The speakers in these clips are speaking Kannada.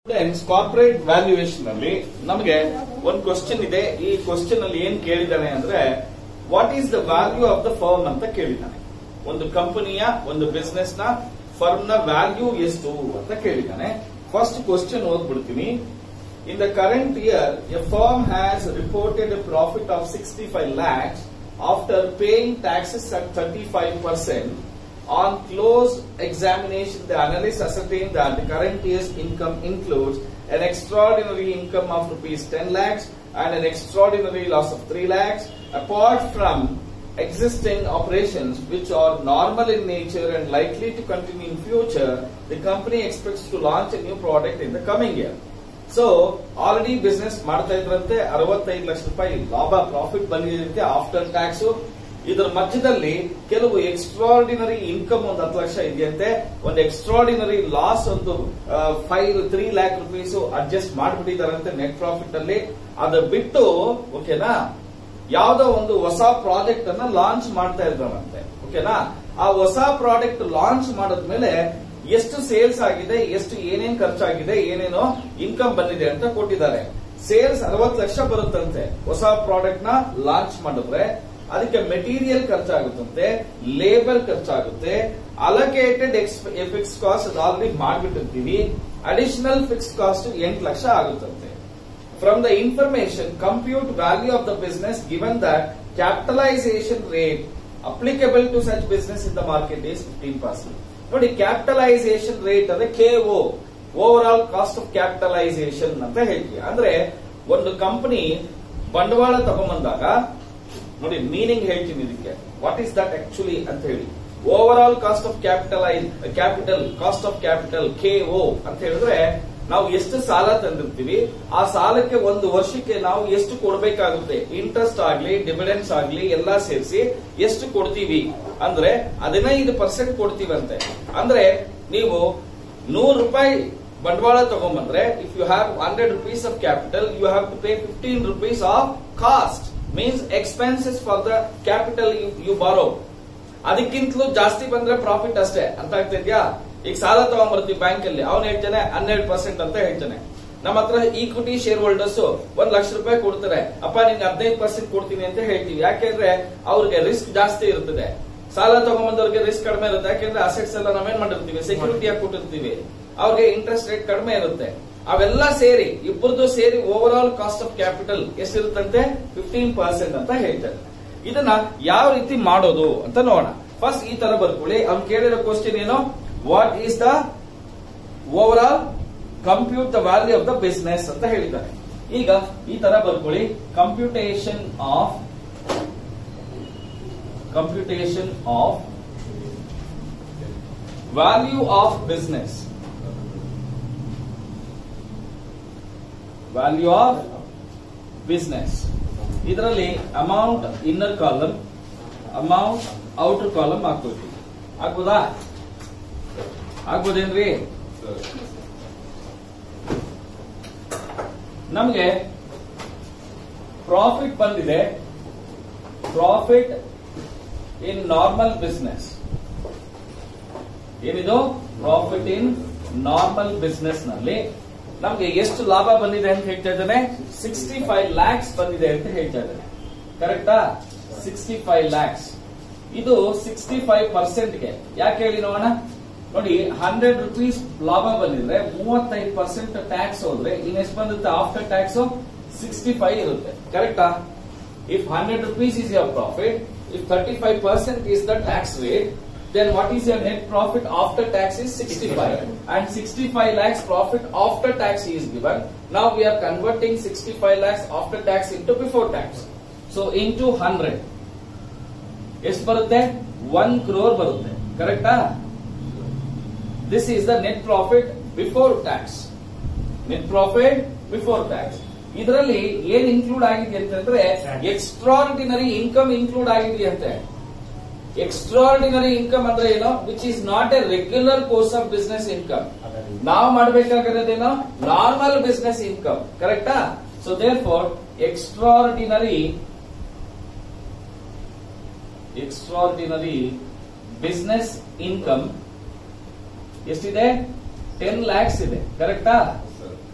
ಫ್ರೆಂಡ್ಸ್ ಕಾರ್ಪೊರೇಟ್ ವ್ಯಾಲ್ಯೂಯೇಷನ್ ಅಲ್ಲಿ ನಮಗೆ ಒಂದು ಕ್ವಶನ್ ಇದೆ ಈ ಕ್ವಶನ್ ಅಲ್ಲಿ ಏನ್ ಕೇಳಿದಾನೆ ಅಂದ್ರೆ what is the value of the firm ಅಂತ ಕೇಳಿದ್ದಾನೆ ಒಂದು ಕಂಪನಿಯ ಒಂದು ಬಿಸ್ನೆಸ್ ನ ಫರ್ಮ್ ನ ವ್ಯಾಲ್ಯೂ ಎಷ್ಟು ಅಂತ ಕೇಳಿದ್ದಾನೆ ಫಸ್ಟ್ ಕ್ವಶನ್ ಓದ್ಬಿಡ್ತೀನಿ in the current year a firm has reported a profit of sixty five lakhs after paying taxes at thirty five percent On close examination, the analyst ascertained that the current year's income includes an extraordinary income of rupees 10 lakhs and an extraordinary loss of 3 lakhs. Apart from existing operations which are normal in nature and likely to continue in future, the company expects to launch a new product in the coming year. So already business ಮಾಡ್ತಾ ಇದ್ರಂತೆ ಅರವತ್ತೈದು ಲಕ್ಷ ರೂಪಾಯಿ ಲಾಭ ಪ್ರಾಫಿಟ್ ಬಂದಿದೆ ಆಫ್ಟರ್ ಟ್ಯಾಕ್ಸ್ ಇದರ ಮಧ್ಯದಲ್ಲಿ ಕೆಲವು ಎಕ್ಸ್ಟ್ರಾರ್ಡಿನರಿ ಇನ್ಕಮ್ ಒಂದು ಹತ್ತು ಲಕ್ಷ ಇದೆಯಂತೆ ಒಂದು ಎಕ್ಸ್ಟ್ರಾರ್ಡಿನರಿ ಲಾಸ್ ಒಂದು five three lakh rupees adjust ಮಾಡಿಬಿಟ್ಟಿದಾರಂತೆ ನೆಟ್ ಪ್ರಾಫಿಟ್ ಅಲ್ಲಿ ಅದು ಬಿಟ್ಟು ಓಕೆನಾ ಯಾವ್ದೋ ಒಂದು ಹೊಸ ಪ್ರಾಜೆಕ್ಟ್ ಅನ್ನ ಲಾಂಚ್ ಮಾಡ್ತಾ ಇದ್ದಾರಂತೆ ಓಕೆನಾ ಆ ಹೊಸ ಪ್ರಾಡಕ್ಟ್ ಲಾಂಚ್ ಮಾಡಿದ್ಮೇಲೆ ಎಷ್ಟು ಸೇಲ್ಸ್ ಆಗಿದೆ ಎಷ್ಟು ಏನೇನ್ ಖರ್ಚಾಗಿದೆ ಏನೇನೋ ಇನ್ಕಮ್ ಬಂದಿದೆ ಅಂತ ಕೊಟ್ಟಿದ್ದಾರೆ ಸೇಲ್ಸ್ ಅರವತ್ತು ಲಕ್ಷ ಬರುತ್ತಂತೆ ಹೊಸ ಪ್ರಾಡಕ್ಟ್ ನ ಲಾಂಚ್ ಮಾಡಿದ್ರೆ ಅದಕ್ಕೆ ಮೆಟೀರಿಯಲ್ ಖರ್ಚಾಗುತ್ತಂತೆ ಲೇಬರ್ ಖರ್ಚಾಗುತ್ತೆ ಅಲೋಕೇಟೆಡ್ ಫಿಕ್ಸ್ ಕಾಸ್ಟ್ ಅದು ಆಲ್ರೆಡಿ ಮಾಡ್ಬಿಟ್ಟಿರ್ತೀವಿ ಅಡಿಷನಲ್ ಫಿಕ್ಸ್ ಕಾಸ್ಟ್ ಎಂಟು ಲಕ್ಷ ಆಗುತ್ತಂತೆ from the information compute value of the business given that capitalisation rate applicable to such business in the market is fifteen percent ನೋಡಿ ಕ್ಯಾಪಿಟಲೈಸೇಷನ್ ರೇಟ್ ಅಂದ್ರೆ K O over all cost of capitalisation ಅಂತ ಹೇಳ್ತೀವಿ ಅಂದ್ರೆ ಒಂದು ಕಂಪನಿ ಬಂಡವಾಳ ತಗೊಂಬಂದಾಗ ನೋಡಿ ಮೀನಿಂಗ್ ಹೇಳ್ತೀನಿ ಇದಕ್ಕೆ ವಾಟ್ ಈಸ್ ದಟ್ ಆಕ್ಚುಲಿ ಅಂತ ಹೇಳಿ over all cost of capitalise capital cost of capital K O ಅಂತ ಹೇಳಿದ್ರೆ ನಾವು ಎಷ್ಟು ಸಾಲ ತಂದಿರ್ತೀವಿ ಆ ಸಾಲಕ್ಕೆ ಒಂದು ವರ್ಷಕ್ಕೆ ನಾವು ಎಷ್ಟು ಕೊಡಬೇಕಾಗುತ್ತೆ ಇಂಟ್ರೆಸ್ಟ್ ಆಗ್ಲಿ ಡಿವಿಡೆನ್ಸ್ ಆಗ್ಲಿ ಎಲ್ಲಾ ಸೇರಿಸಿ ಎಷ್ಟು ಕೊಡ್ತೀವಿ ಅಂದ್ರೆ ಹದಿನೈದು ಪರ್ಸೆಂಟ್ ಕೊಡ್ತೀವಂತೆ ಅಂದ್ರೆ ನೀವು ನೂರು ರೂಪಾಯಿ ಬಂಡವಾಳ ತಗೊಂಡ್ಬಂದ್ರೆ if you have hundred rupees of capital you have to pay fifteen rupees of cost means expenses for the capital you borrow ಅದಕ್ಕಿಂತಲೂ ಜಾಸ್ತಿ ಬಂದ್ರೆ ಪ್ರಾಫಿಟ್ ಅಷ್ಟೇ ಅಂತ ಆಗ್ತಿದ್ಯಾ ಈಗ ಸಾಲ ತಗೊಂಡ್ಬರ್ತೀವಿ ಬ್ಯಾಂಕ್ ಅಲ್ಲಿ ಅವ್ನು ಹೇಳ್ತಾನೆ ಹನ್ನೆರಡು ಪರ್ಸೆಂಟ್ ಅಂತ ಹೇಳ್ತಾನೆ ನಮ್ಮ ಹತ್ರ ಈಕ್ವಿಟಿ ಶೇರ್ ಹೋಲ್ಡರ್ಸ್ ಒಂದ್ ಲಕ್ಷ ರೂಪಾಯಿ ಕೊಡ್ತಾರೆ ಅಪ್ಪ ನಿನ್ಗೆ ಹದಿನೈದು ಪರ್ಸೆಂಟ್ ಕೊಡ್ತೀನಿ ಅಂತ ಹೇಳ್ತೀವಿ ಯಾಕೆಂದ್ರೆ ಅವ್ರಿಗೆ ರಿಸ್ಕ್ ಜಾಸ್ತಿ ಇರ್ತದೆ ಸಾಲ ತಗೊಂಬಂದವ್ರಿಗೆ ರಿಸ್ಕ್ ಕಡಿಮೆ ಇರುತ್ತೆ ಯಾಕೆಂದ್ರೆ ಅಸೆಟ್ಸ್ ಎಲ್ಲ ನಾವೇನ್ ಮಾಡಿರ್ತೀವಿ ಸೆಕ್ಯೂರಿಟಿ ಆಗಿ ಕೊಟ್ಟಿರ್ತೀವಿ ಅವ್ರಿಗೆ ಇಂಟ್ರೆಸ್ಟ್ ರೇಟ್ ಕಡಿಮೆ ಇರುತ್ತೆ ಅವೆಲ್ಲ ಸೇರಿ ಇಬ್ಬರದು ಸೇರಿ over all cost of capital ಎಷ್ಟಿರುತ್ತಂತೆ ಫಿಫ್ಟೀನ್ ಪರ್ಸೆಂಟ್ ಅಂತ ಹೇಳ್ತಾರೆ ಇದನ್ನ ಯಾವ ರೀತಿ ಮಾಡೋದು ಅಂತ ನೋಡೋಣ ಫಸ್ಟ್ ಈ ತರ ಬರ್ಕೊಳ್ಳಿ ಅವ್ನು ಕೇಳಿರೋ ಕ್ವಶನ್ ಏನು what is the over all compute the value of the business ಅಂತ ಹೇಳಿದ್ದಾರೆ ಈಗ ಈ ತರ ಬರ್ಕೊಳ್ಳಿ computation of computation of value of business value of business ಇದರಲ್ಲಿ amount inner column amount outer column ಹಾಕ್ಬೇಕು ಆಗ್ಬೋದಾ ಆಗ್ಬೋದೇನ್ರಿ ನಮಗೆ ಪ್ರಾಫಿಟ್ ಬಂದಿದೆ ಪ್ರಾಫಿಟ್ ಇನ್ ನಾರ್ಮಲ್ ಬಿಸ್ನೆಸ್ ಏನಿದು ಪ್ರಾಫಿಟ್ ಇನ್ ನಾರ್ಮಲ್ ಬಿಸ್ನೆಸ್ ನಲ್ಲಿ ನಮ್ಗೆ ಎಷ್ಟು ಲಾಭ ಬಂದಿದೆ ಅಂತ ಹೇಳ್ತಾ ಇದ್ದಾನೆ ಸಿಕ್ಸ್ಟಿ ಫೈವ್ ಲ್ಯಾಕ್ಸ್ ಬಂದಿದೆ ಅಂತ ಹೇಳ್ತಾ ಇದ್ದಾನೆ ಕರೆಕ್ಟಾ ಸಿಕ್ಸ್ಟಿ ಫೈವ್ ಲ್ಯಾಕ್ಸ್ ಇದು ಸಿಕ್ಸ್ಟಿ ಫೈವ್ ಪರ್ಸೆಂಟ್ಗೆ ಯಾಕೆ ಹೇಳಿ ನೋಡೋಣ ನೋಡಿ ಹಂಡ್ರೆಡ್ ರುಪೀಸ್ ಲಾಭ ಬಂದಿದ್ರೆ ಮೂವತ್ತೈದು ಪರ್ಸೆಂಟ್ ಟ್ಯಾಕ್ಸ್ ಹೋದ್ರೆ ಇನ್ನೆಷ್ಟು ಬಂದುತ್ತೆ ಆಫ್ಟರ್ ಟ್ಯಾಕ್ಸ್ ಸಿಕ್ಸ್ಟಿ ಫೈವ್ ಇರುತ್ತೆ ಕರೆಕ್ಟಾ if hundred rupees is your profit if thirty five percent is the tax rate then what is your net profit after tax is 65 and 65 lakhs profit after tax is given now we are converting 65 lakhs after tax into before tax so into 100 ಎಷ್ಟು ಬರುತ್ತೆ ಒನ್ ಕ್ರೋರ್ ಬರುತ್ತೆ ಕರೆಕ್ಟಾ this is the net profit before tax net profit before tax ಇದರಲ್ಲಿ ಏನ್ ಇನ್ಕ್ಲೂಡ್ ಆಗಿದೆ ಅಂತಂದ್ರೆ ಎಕ್ಸ್ಟ್ರಾರ್ಡಿನರಿ ಇನ್ಕಮ್ ಇನ್ಕ್ಲೂಡ್ ಆಗಿದೆಯಂತೆ ಎಕ್ಸ್ಟ್ರಾರ್ಡಿನರಿ ಇನ್ಕಮ್ ಅಂದ್ರೆ ಏನು which is not a regular course of business income ನಾವು ಮಾಡಬೇಕಾಗಿರೋದೇನೋ ನಾರ್ಮಲ್ ಬಿಸ್ನೆಸ್ ಇನ್ಕಮ್ ಕರೆಕ್ಟಾ so therefore extraordinary extraordinary business income ಎಷ್ಟಿದೆ ಟೆನ್ ಲ್ಯಾಕ್ಸ್ ಇದೆ ಕರೆಕ್ಟಾ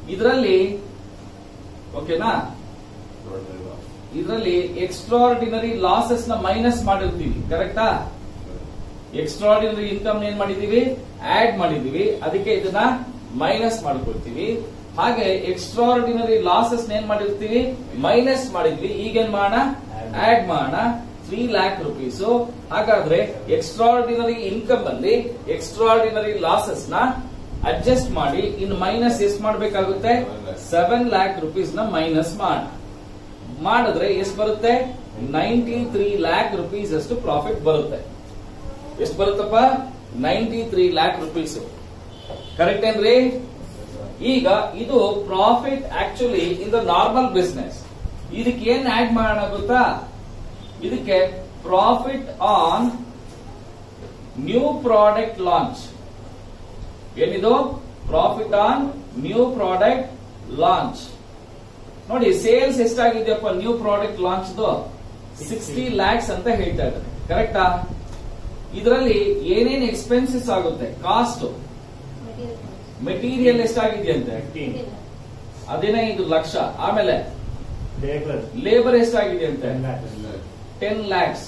ಇದರಲ್ಲಿ ಓಕೆನಾ ಇದರಲ್ಲಿ ಎಕ್ಸ್ಟ್ರಾರ್ಡಿನರಿ ಲಾಸಸ್ ನ ಮೈನಸ್ ಮಾಡಿರ್ತೀವಿ ಕರೆಕ್ಟಾ ಎಕ್ಸ್ಟ್ರಾರ್ಡಿನರಿ ಇನ್ಕಮ್ ಏನ್ ಮಾಡಿದೀವಿ ಆಡ್ ಮಾಡಿದೀವಿ ಅದಕ್ಕೆ ಇದನ್ನ ಮೈನಸ್ ಮಾಡ್ಕೊಳ್ತೀವಿ ಹಾಗೆ ಎಕ್ಸ್ಟ್ರಾರ್ಡಿನರಿ ಲಾಸಸ್ ಏನ್ ಮಾಡಿರ್ತೀವಿ ಮೈನಸ್ ಮಾಡಿದ್ವಿ ಈಗೇನ್ ಮಾಡೋಣ ಆಡ್ ಮಾಡೋಣ ತ್ರೀ ಲ್ಯಾಕ್ ರುಪೀಸ್ ಹಾಗಾದ್ರೆ ಎಕ್ಸ್ಟ್ರಾರ್ಡಿನರಿ ಇನ್ಕಮ್ ಅಲ್ಲಿ ಎಕ್ಸ್ಟ್ರಾರ್ಡಿನರಿ ಲಾಸಸ್ ನ ಅಡ್ಜಸ್ಟ್ ಮಾಡಿ ಇನ್ನು ಮೈನಸ್ ಎಷ್ಟು ಮಾಡ್ಬೇಕಾಗುತ್ತೆ ಸೆವೆನ್ ಲ್ಯಾಕ್ ರುಪೀಸ್ ನ ಮೈನಸ್ ಮಾಡ ಮಾಡಿದ್ರೆ ಎಷ್ಟು ಬರುತ್ತೆ ನೈಂಟಿ ತ್ರೀ ಲ್ಯಾಕ್ ರುಪೀಸ್ ಅಷ್ಟು ಪ್ರಾಫಿಟ್ ಬರುತ್ತೆ ಎಷ್ಟು ಬರುತ್ತಪ್ಪ ninety three lakh rupees correct ಏನ್ರಿ ಈಗ ಇದು profit actually in the normal business ಇದಕ್ಕೆ ಏನ್ ಆಡ್ ಮಾಡೋಣ ಗೊತ್ತಾ ಇದಕ್ಕೆ profit on new product launch ಏನಿದು profit on new product launch ನೋಡಿ ಸೇಲ್ಸ್ ಎಷ್ಟಾಗಿದೆಯಪ್ಪ new product launch sixty lakhs ಅಂತ ಹೇಳ್ತಾ ಇದ್ದಾರೆ ಕರೆಕ್ಟಾ ಇದರಲ್ಲಿ ಏನೇನ್ ಎಕ್ಸ್ಪೆನ್ಸಸ್ ಆಗುತ್ತೆ ಕಾಸ್ಟ್ ಮೆಟೀರಿಯಲ್ ಎಷ್ಟಾಗಿದೆಯಂತೆ ಹದಿನೈದು ಲಕ್ಷ ಆಮೇಲೆ ಲೇಬರ್ ಲೇಬರ್ ಎಷ್ಟಾಗಿದೆಯಂತೆ ಟೆನ್ ಲ್ಯಾಕ್ಸ್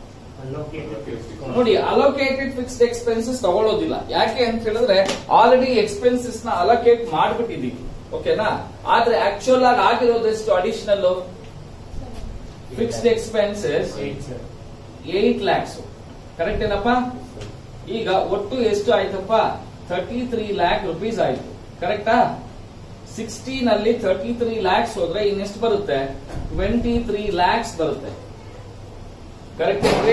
ನೋಡಿ ಅಲೋಕೇಟೆಡ್ ಫಿಕ್ಸ್ಡ್ ಎಕ್ಸ್ಪೆನ್ಸಸ್ ತಗೊಳ್ಳೋದಿಲ್ಲ ಯಾಕೆ ಅಂತ ಹೇಳಿದ್ರೆ ಆಲ್ರೆಡಿ ಎಕ್ಸ್ಪೆನ್ಸಸ್ ನ ಅಲೋಕೇಟ್ ಮಾಡ್ಬಿಟ್ಟಿದೀವಿ ಓಕೆನಾ ಆದ್ರೆ ಆಕ್ಚುಯಲ್ ಆಗಿ ಆಗಿರೋದೆಷ್ಟು additional fixed expenses eight lakhs correct ಏನಪ್ಪ ಈಗ ಒಟ್ಟು ಎಷ್ಟು ಆಯ್ತಪ್ಪ ಥರ್ಟಿ ತ್ರೀ ಲ್ಯಾಕ್ ರುಪೀಸ್ ಆಯ್ತು ಕರೆಕ್ಟಾ ಸಿಕ್ಸ್ಟೀನ್ ಅಲ್ಲಿ ಥರ್ಟಿ ತ್ರೀ ಲ್ಯಾಕ್ಸ್ ಹೋದ್ರೆ ಇನ್ನೆಷ್ಟು ಬರುತ್ತೆ ಟ್ವೆಂಟಿ ತ್ರೀ ಲ್ಯಾಕ್ಸ್ ಬರುತ್ತೆ ಕರೆಕ್ಟ್ ಏನ್ರಿ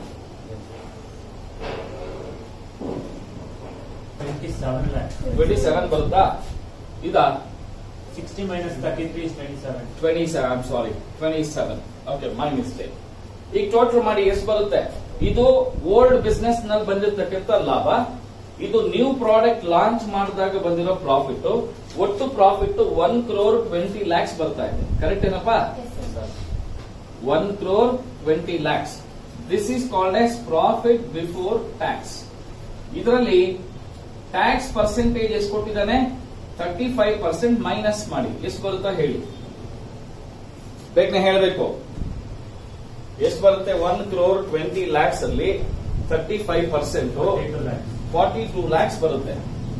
twenty seven lakh twenty seven ಬರುತ್ತಾ ಇದಾ sixty minus thirty three is twenty seven twenty seven I'm sorry twenty seven okay my mistake ಈಗ ಟೋಟಲ್ ಮಾಡಿ ಎಷ್ಟು ಬರುತ್ತೆ ಇದು ಓಲ್ಡ್ ಬಿಸ್ನೆಸ್ ನಲ್ಲಿ ಬಂದಿರತಕ್ಕಂತ ಲಾಭ ಇದು ನ್ಯೂ ಪ್ರಾಡಕ್ಟ್ ಲಾಂಚ್ ಮಾಡಿದಾಗ ಬಂದಿರೋ ಪ್ರಾಫಿಟ್ ಒಟ್ಟು profit one crore twenty lakhs ಬರ್ತಾ ಇದೆ ಕರೆಕ್ಟ್ ಏನಪ್ಪಾ one crore twenty lakhs this is called as profit before tax ಇದರಲ್ಲಿ ಟ್ಯಾಕ್ಸ್ ಪರ್ಸೆಂಟೇಜ್ ಎಷ್ಟು ಕೊಟ್ಟಿದ್ದಾನೆ ತರ್ಟಿ ಫೈವ್ ಪರ್ಸೆಂಟ್ ಮೈನಸ್ ಮಾಡಿ ಎಷ್ಟು ಬರುತ್ತಾ ಹೇಳಿ ಬೇಗನೆ ಹೇಳಬೇಕು ಎಷ್ಟು ಬರುತ್ತೆ ಒನ್ ಕ್ರೋರ್ ಟ್ವೆಂಟಿ ಲ್ಯಾಕ್ಸ್ ಅಲ್ಲಿ thirty five percent forty two lakhs ಬರುತ್ತೆ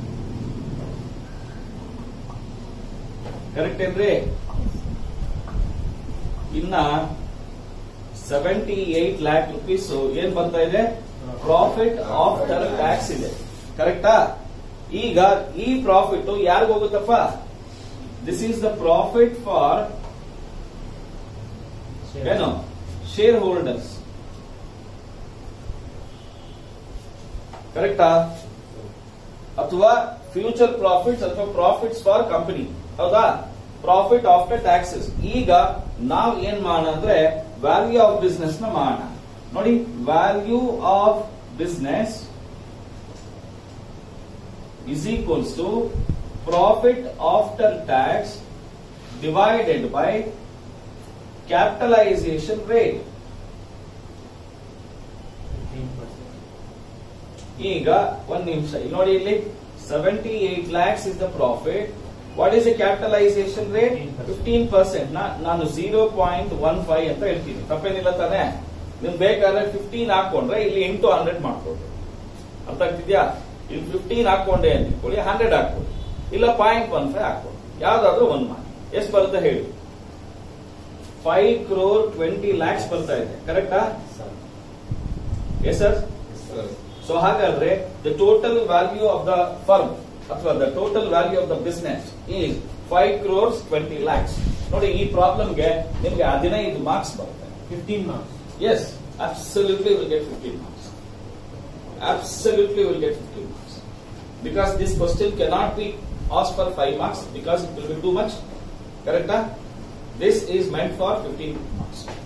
ಕರೆಕ್ಟ್ ಏನ್ರಿ ಇನ್ನ ಸೆವೆಂಟಿ ಏಟ್ ಲ್ಯಾಕ್ ರುಪೀಸ್ ಏನ್ ಬರ್ತಾ ಇದೆ ಪ್ರಾಫಿಟ್ ಆಫ್ಟರ್ ಟ್ಯಾಕ್ಸ್ ಇದೆ ಕರೆಕ್ಟಾ ಈಗ ಈ ಪ್ರಾಫಿಟ್ ಯಾರಿಗ ಹೋಗುತ್ತಪ್ಪ this is the profit for ಏನು ಶೇರ್ ಹೋಲ್ಡರ್ಸ್ ಕರೆಕ್ಟಾ ಅಥವಾ ಫ್ಯೂಚರ್ ಪ್ರಾಫಿಟ್ಸ್ ಅಥವಾ ಪ್ರಾಫಿಟ್ಸ್ ಫಾರ್ ಕಂಪನಿ ಹೌದಾ ಪ್ರಾಫಿಟ್ ಆಫ್ಟರ್ ಟ್ಯಾಕ್ಸಸ್ ಈಗ ನಾವ್ ಏನ್ ಮಾಡೋಣ ಅಂದ್ರೆ ವ್ಯಾಲ್ಯೂ ಆಫ್ ಬಿಸ್ನೆಸ್ ನ ಮಾಡೋಣ ನೋಡಿ value of business is equals to profit after tax divided by capitalization rate. ಈಗ ಒಂದ್ ನಿಮಿಷ ಇಲ್ಲಿ ನೋಡಿ ಇಲ್ಲಿ seventy eight lakhs is the profit what is a capitalisation rate 15%. Fifteen percent ನಾನು ಜೀರೋ ಪಾಯಿಂಟ್ ಒನ್ ಫೈವ್ ಅಂತ ಹೇಳ್ತೀನಿ ತಪ್ಪೇನಿಲ್ಲ ತಾನೆ ನಿಮ್ ಬೇಕಾದ್ರೆ ಫಿಫ್ಟೀನ್ ಹಾಕೊಂಡ್ರೆ ಇಲ್ಲಿ ಇಂಟು ಹಂಡ್ರೆಡ್ ಮಾಡ್ಕೊಡ್ರಿ ಅರ್ಥ ಆಗ್ತಿದ್ಯಾ ಇಲ್ಲಿ ಫಿಫ್ಟೀನ್ ಹಾಕೊಂಡೆ ಅಂತ ಇಟ್ಕೊಳ್ಳಿ ಹಂಡ್ರೆಡ್ ಹಾಕೊಳ್ಳಿ ಇಲ್ಲ ಪಾಯಿಂಟ್ ಒನ್ ಫೈವ್ ಹಾಕೊಳ್ಳಿ ಯಾವ್ದಾದ್ರು ಒಂದ್ ಮಾಡಿ ಎಷ್ಟು ಬರುತ್ತೆ ಹೇಳಿ ಫೈವ್ ಕ್ರೋರ್ ಟ್ವೆಂಟಿ ಲ್ಯಾಕ್ಸ್ ಬರ್ತಾ ಇದೆ ಕರೆಕ್ಟಾ ಎಸ್ ಸರ್ ಸೊ ಹಾಗಾದ್ರೆ the total value of the firm ಅಥವಾ the total value of the business is five crores twenty lakhs ನೋಡಿ ಈ ಪ್ರಾಬ್ಲಮ್ಗೆ ನಿಮ್ಗೆ ಹದಿನೈದು ಮಾರ್ಕ್ಸ್ ಬರುತ್ತೆ fifteen marks Yes, absolutely will get 15 marks. Absolutely will get 15 marks. Because this question cannot be asked for 5 marks because it will be too much. Correct? This is meant for 15 marks.